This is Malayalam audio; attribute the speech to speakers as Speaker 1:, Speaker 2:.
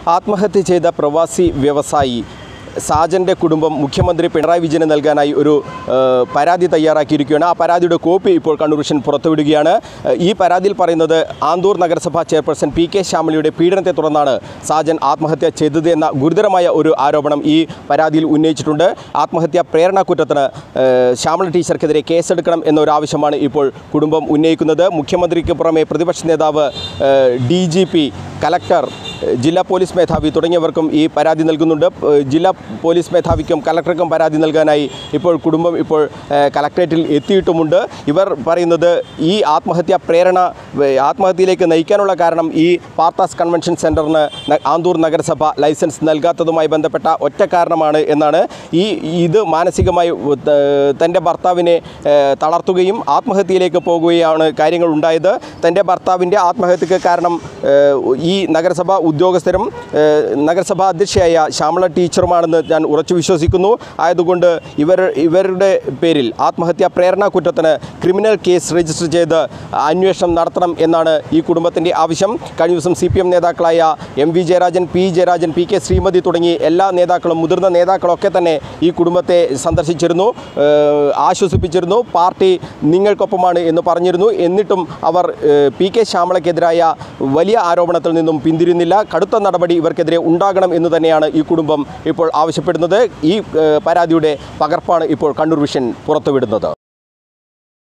Speaker 1: ആത്മഹത്യ ചെയ്ത പ്രവാസി വ്യവസായി സാജൻ്റെ കുടുംബം മുഖ്യമന്ത്രി പിണറായി വിജയന് നൽകാനായി ഒരു ഏഹ്, പരാതി തയ്യാറാക്കിയിരിക്കുകയാണ് ആ പരാതിയുടെ കോപ്പി ഇപ്പോൾ കണ്ണൂർ വിഷൻ പുറത്തുവിടുകയാണ് ഏഹ്, ഈ പരാതിയിൽ പറയുന്നത് ആന്തൂർ നഗരസഭാ ചെയർപേഴ്സൺ പി കെ ശ്യാമളിയുടെ പീഡനത്തെ തുടർന്നാണ് സാജൻ ആത്മഹത്യ ചെയ്തത് എന്ന ഗുരുതരമായ ഒരു ആരോപണം ഈ പരാതിയിൽ ഉന്നയിച്ചിട്ടുണ്ട് ആത്മഹത്യാ പ്രേരണാക്കുറ്റത്തിന് ഏഹ്, ശ്യാമള ടീച്ചർക്കെതിരെ കേസെടുക്കണം എന്നൊരാവശ്യമാണ് ഇപ്പോൾ കുടുംബം ഉന്നയിക്കുന്നത് മുഖ്യമന്ത്രിക്ക് പുറമെ പ്രതിപക്ഷ നേതാവ് ഡി ജി പി കലക്ടർ ഏഹ്, ജില്ലാ പോലീസ് മേധാവി തുടങ്ങിയവർക്കും ഈ പരാതി നൽകുന്നുണ്ട് ഏഹ്, ജില്ലാ പോലീസ് മേധാവിക്കും കലക്ടർക്കും പരാതി നൽകാനായി ഇപ്പോൾ കുടുംബം ഇപ്പോൾ ഏഹ്, കലക്ടറേറ്റിൽ എത്തിയിട്ടുമുണ്ട് ഇവർ പറയുന്നത് ഈ ആത്മഹത്യാ പ്രേരണ ഏഹ്, ആത്മഹത്യയിലേക്ക് നയിക്കാനുള്ള കാരണം ഈ പാർത്താസ് കൺവെൻഷൻ സെൻറ്ററിന് ന- ആന്തൂർ നഗരസഭ ലൈസൻസ് നൽകാത്തതുമായി ബന്ധപ്പെട്ട ഒറ്റ കാരണമാണ് എന്നാണ് ഈ ഇത് മാനസികമായി ഉ- ത- തൻ്റെ ഭർത്താവിനെ ഏഹ്, തളർത്തുകയും ആത്മഹത്യയിലേക്ക് പോകുകയാണ് കാര്യങ്ങൾ ഉണ്ടായത് തൻ്റെ ഭർത്താവിൻ്റെ ആത്മഹത്യക്ക് കാരണം ഏഹ്, ഈ നഗരസഭ ഉദ്യോഗസ്ഥരും ഏഹ്, നഗരസഭാ അധ്യക്ഷയായ ശ്യാമള ടീച്ചറുമാണെന്ന് ഞാൻ ഉറച്ചു വിശ്വസിക്കുന്നു ആയതുകൊണ്ട് ഇവർ ഇവരുടെ പേരിൽ ആത്മഹത്യാ പ്രേരണ കുറ്റത്തിന് ക്രിമിനൽ കേസ് രജിസ്റ്റർ ചെയ്ത് അന്വേഷണം നടത്തണം എന്നാണ് ഈ കുടുംബത്തിൻ്റെ ആവശ്യം കഴിഞ്ഞ ദിവസം സി പി എം നേതാക്കളായ M V Jayarajan P Jayarajan P K Sreemathi തുടങ്ങി എല്ലാ നേതാക്കളും മുതിർന്ന നേതാക്കളൊക്കെ തന്നെ ഈ കുടുംബത്തെ സന്ദർശിച്ചിരുന്നു ഏഹ്, ആശ്വസിപ്പിച്ചിരുന്നു പാർട്ടി നിങ്ങൾക്കൊപ്പമാണ് എന്ന് പറഞ്ഞിരുന്നു എന്നിട്ടും അവർ ഏഹ്, പി കെ ശ്യാമളയ്ക്കെതിരായ വലിയ ആരോപണത്തിൽ നിന്നും പിന്തിരിയുന്നില്ല കടുത്ത നടപടി ഇവർക്കെതിരെ ഉണ്ടാകണം എന്ന് തന്നെയാണ് ഈ കുടുംബം ഇപ്പോൾ ആവശ്യപ്പെടുന്നത് ഈ ഏഹ്, പരാതിയുടെ പകർപ്പാണ് ഇപ്പോൾ കണ്ണൂർ വിഷൻ പുറത്തുവിടുന്നത്